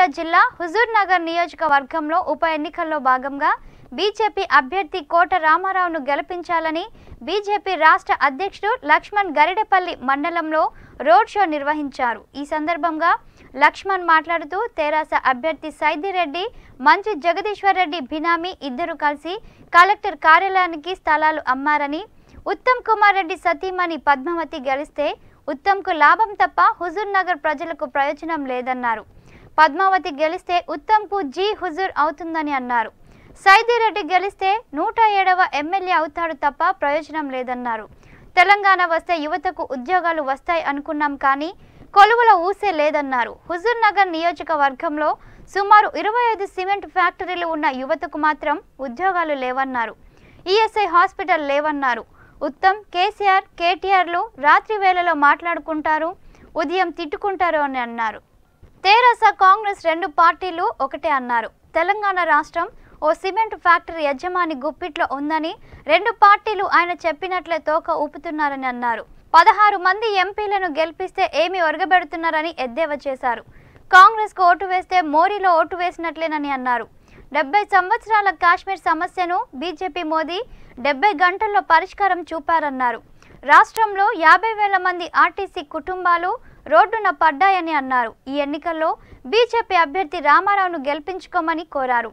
జిల్లా హుజూర్ నగర్ నియోజకవర్గంలో ఉప ఎన్నికల్లో భాగంగా బీజేపీ అభ్యర్థి కోట రామారావును గెలిపించాలని బీజేపీ రాష్ట్ర అధ్యక్షుడు లక్ష్మణ్ గరిడెపల్లి మండలంలో రోడ్ షో నిర్వహించారు ఈ సందర్భంగా లక్ష్మణ్ మాట్లాడుతూ తెరాస అభ్యర్థి సైదిరెడ్డి మంత్రి జగదీశ్వర్ రెడ్డి బినామీ ఇద్దరు కలిసి కలెక్టర్ కార్యాలయానికి స్థలాలు అమ్మారని ఉత్తమ్ కుమార్ రెడ్డి సతీమణి పద్మావతి గెలిస్తే ఉత్తమ్కు లాభం తప్ప హుజూర్ నగర్ ప్రజలకు ప్రయోజనం లేదన్నారు పద్మావతి గెలిస్తే ఉత్తమ్కు జీ హుజూర్ అవుతుందని అన్నారు సైదిరెడ్డి గెలిస్తే నూట ఏడవ ఎమ్మెల్యే అవుతాడు తప్ప ప్రయోజనం లేదన్నారు తెలంగాణ వస్తే యువతకు ఉద్యోగాలు వస్తాయి అనుకున్నాం కానీ కొలువుల ఊసే లేదన్నారు హుజూర్ నగర్ నియోజకవర్గంలో సుమారు ఇరవై ఐదు సిమెంట్ ఫ్యాక్టరీలు ఉన్న యువతకు మాత్రం ఉద్యోగాలు లేవన్నారు ఈఎస్ఐ హాస్పిటల్ లేవన్నారు ఉత్తమ్ కేసీఆర్ కేటీఆర్లు రాత్రి వేళలో మాట్లాడుకుంటారు ఉదయం తిట్టుకుంటారు అని అన్నారు తెరాస కాంగ్రెస్ రెండు పార్టీలు ఒకటే అన్నారు తెలంగాణ రాష్ట్రం ఓ సిమెంట్ ఫ్యాక్టరీ యజమాని గుప్పిట్లో ఉందని రెండు పార్టీలు ఆయన చెప్పినట్లే తోక ఊపుతున్నారని అన్నారు పదహారు మంది ఎంపీలను గెలిపిస్తే ఏమి ఒరగబెడుతున్నారని ఎద్దేవా చేశారు కాంగ్రెస్ కు ఓటు వేస్తే మోరీలో ఓటు వేసినట్లేనని అన్నారు డెబ్బై సంవత్సరాల కాశ్మీర్ సమస్యను బీజేపీ మోదీ డెబ్బై గంటల్లో పరిష్కారం చూపారన్నారు రాష్ట్రంలో యాభై వేల మంది ఆర్టీసీ కుటుంబాలు రోడ్డున పడ్డాయని అన్నారు ఈ ఎన్నికల్లో బీజేపీ అభ్యర్థి రామారావును గెలిపించుకోమని కోరారు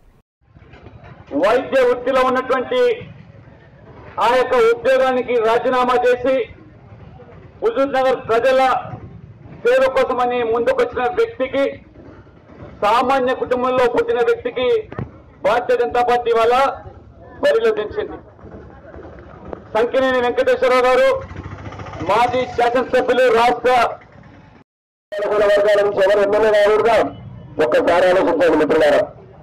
వైద్య వృత్తిలో ఉన్నటువంటి ఆ యొక్క ఉద్యోగానికి రాజీనామా చేసి హుజూర్ నగర్ ప్రజల సేవ కోసమని ముందుకొచ్చిన వ్యక్తికి సామాన్య కుటుంబంలో పుట్టిన వ్యక్తికి భారతీయ జనతా పార్టీ వల్ల బరిలో దించింది సంకినేని వెంకటేశ్వరరావు గారు మాజీ శాసనసభ్యులు రాష్ట్ర అనుకూల వర్గాల నుంచి ఎవరు ఎమ్మెల్యే కాకూడదా ఒక్కసారి ఆలోచించండి మిత్రులారా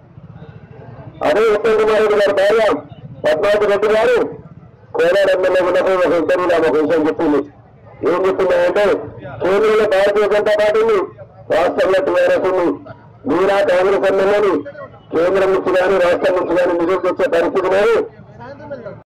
అదే ఉత్తమ్ కుమార్ రెడ్డి గారి భార్య పద్మావతి రెడ్డి గారు కోలార్ ఎమ్మెల్యే ఉన్నప్పుడు ఒక ఇంటర్వ్యూలో ఆమె ఒక విషయం చెప్పింది ఏం చెప్పిందంటే కేంద్రంలో భారతీయ జనతా పార్టీని రాష్ట్రంలో టీఆర్ఎస్ ఉంది మీరా కాంగ్రెస్ ఎమ్మెల్యేని కేంద్రం నుంచి కానీ రాష్ట్రం నుంచి కానీ నిధులు తెచ్చే పరిస్థితి లేదు